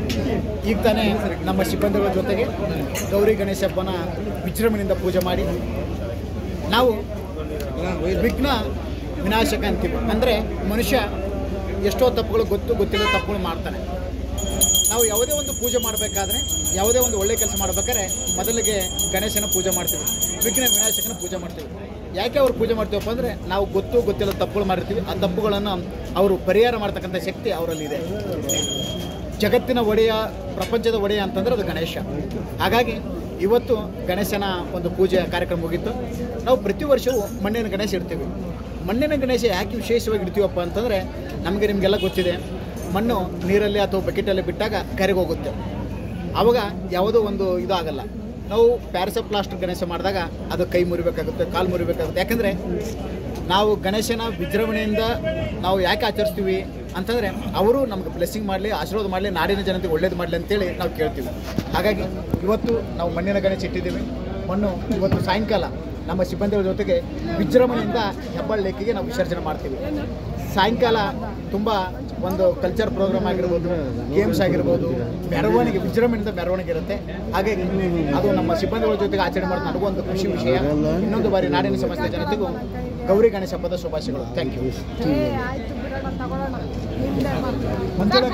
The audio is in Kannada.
ಈಗ ತಾನೇ ನಮ್ಮ ಸಿಬ್ಬಂದಿಗಳ ಜೊತೆಗೆ ಗೌರಿ ಗಣೇಶ ಹಬ್ಬನ ವಿಜೃಂಭಣೆಯಿಂದ ಪೂಜೆ ಮಾಡಿ ನಾವು ವಿಘ್ನ ವಿನಾಶಕ ಅಂತೀವಿ ಅಂದರೆ ಮನುಷ್ಯ ಎಷ್ಟೋ ತಪ್ಪುಗಳು ಗೊತ್ತು ಗೊತ್ತಿಲ್ಲ ತಪ್ಪುಗಳು ಮಾಡ್ತಾನೆ ನಾವು ಯಾವುದೇ ಒಂದು ಪೂಜೆ ಮಾಡಬೇಕಾದ್ರೆ ಯಾವುದೇ ಒಂದು ಒಳ್ಳೆ ಕೆಲಸ ಮಾಡ್ಬೇಕಾದ್ರೆ ಮೊದಲಿಗೆ ಗಣೇಶನ ಪೂಜೆ ಮಾಡ್ತೀವಿ ವಿಘ್ನ ವಿನಾಶಕನ ಪೂಜೆ ಮಾಡ್ತೀವಿ ಯಾಕೆ ಅವ್ರು ಪೂಜೆ ಮಾಡ್ತೀವಪ್ಪ ಅಂದರೆ ನಾವು ಗೊತ್ತು ಗೊತ್ತಿಲ್ಲ ತಪ್ಪುಗಳು ಮಾಡಿರ್ತೀವಿ ಆ ತಪ್ಪುಗಳನ್ನು ಅವರು ಪರಿಹಾರ ಮಾಡ್ತಕ್ಕಂಥ ಶಕ್ತಿ ಅವರಲ್ಲಿದೆ ಜಗತ್ತಿನ ಒಡೆಯ ಪ್ರಪಂಚದ ಒಡೆಯ ಅಂತಂದ್ರೆ ಅದು ಗಣೇಶ ಹಾಗಾಗಿ ಇವತ್ತು ಗಣೇಶನ ಒಂದು ಪೂಜೆ ಕಾರ್ಯಕ್ರಮ ಮುಗೀತು ನಾವು ಪ್ರತಿ ವರ್ಷವೂ ಮಣ್ಣಿನ ಗಣೇಶ ಇಡ್ತೀವಿ ಮಣ್ಣಿನ ಗಣೇಶ ಯಾಕೆ ವಿಶೇಷವಾಗಿ ಇಡ್ತೀವಪ್ಪ ಅಂತಂದರೆ ನಮಗೆ ನಿಮಗೆಲ್ಲ ಗೊತ್ತಿದೆ ಮಣ್ಣು ನೀರಲ್ಲಿ ಅಥವಾ ಬಕೆಟಲ್ಲಿ ಬಿಟ್ಟಾಗ ಕರಗೋಗುತ್ತೆ ಆವಾಗ ಯಾವುದೋ ಒಂದು ಇದು ಆಗಲ್ಲ ನಾವು ಪ್ಲಾಸ್ಟರ್ ಗಣೇಶ ಮಾಡಿದಾಗ ಅದು ಕೈ ಮುರಿಬೇಕಾಗುತ್ತೆ ಕಾಲು ಮುರಿಬೇಕಾಗುತ್ತೆ ಯಾಕಂದರೆ ನಾವು ಗಣೇಶನ ವಿಜೃಂಭಣೆಯಿಂದ ನಾವು ಯಾಕೆ ಆಚರಿಸ್ತೀವಿ ಅಂತಂದರೆ ಅವರು ನಮ್ಗೆ ಬ್ಲೆಸ್ಸಿಂಗ್ ಮಾಡಲಿ ಆಶೀರ್ವಾದ ಮಾಡಲಿ ನಾಡಿನ ಜನತೆಗೆ ಒಳ್ಳೇದು ಮಾಡಲಿ ಅಂತೇಳಿ ನಾವು ಕೇಳ್ತೀವಿ ಹಾಗಾಗಿ ಇವತ್ತು ನಾವು ಮಣ್ಣಿನ ಗಣೇಶ ಇಟ್ಟಿದ್ದೀವಿ ಮಣ್ಣು ಇವತ್ತು ಸಾಯಂಕಾಲ ನಮ್ಮ ಸಿಬ್ಬಂದಿಗಳ ಜೊತೆಗೆ ವಿಜೃಂಭಣೆಯಿಂದ ಹೆಬ್ಬಾಳ್ ಲೇಕಿಗೆ ನಾವು ವಿಸರ್ಜನೆ ಮಾಡ್ತೀವಿ ಸಾಯಂಕಾಲ ತುಂಬ ಒಂದು ಕಲ್ಚರ್ ಪ್ರೋಗ್ರಾಮ್ ಆಗಿರ್ಬೋದು ಗೇಮ್ಸ್ ಆಗಿರ್ಬೋದು ಮೆರವಣಿಗೆ ವಿಜೃಂಭಣೆಯಿಂದ ಮೆರವಣಿಗೆ ಇರುತ್ತೆ ಹಾಗಾಗಿ ಅದು ನಮ್ಮ ಸಿಬ್ಬಂದಿಗಳ ಜೊತೆಗೆ ಆಚರಣೆ ಮಾಡೋದು ನನಗೂ ಒಂದು ಖುಷಿ ವಿಷಯ ಇನ್ನೊಂದು ಬಾರಿ ನಾಡಿನ ಸಮಸ್ಯೆ ಜನತೆಗೂ ಗೌರಿ ಗಣೇಶ ಹಬ್ಬದ ಶುಭಾಶಯಗಳು ಥ್ಯಾಂಕ್ ಯು ಏ ಆಯ್ತು ಬಿಡೋಣ ತಗೊಳ್ಳೋಣ ನಿಮ್ದೇ ಮಾತು ಮಂಜುಳಾ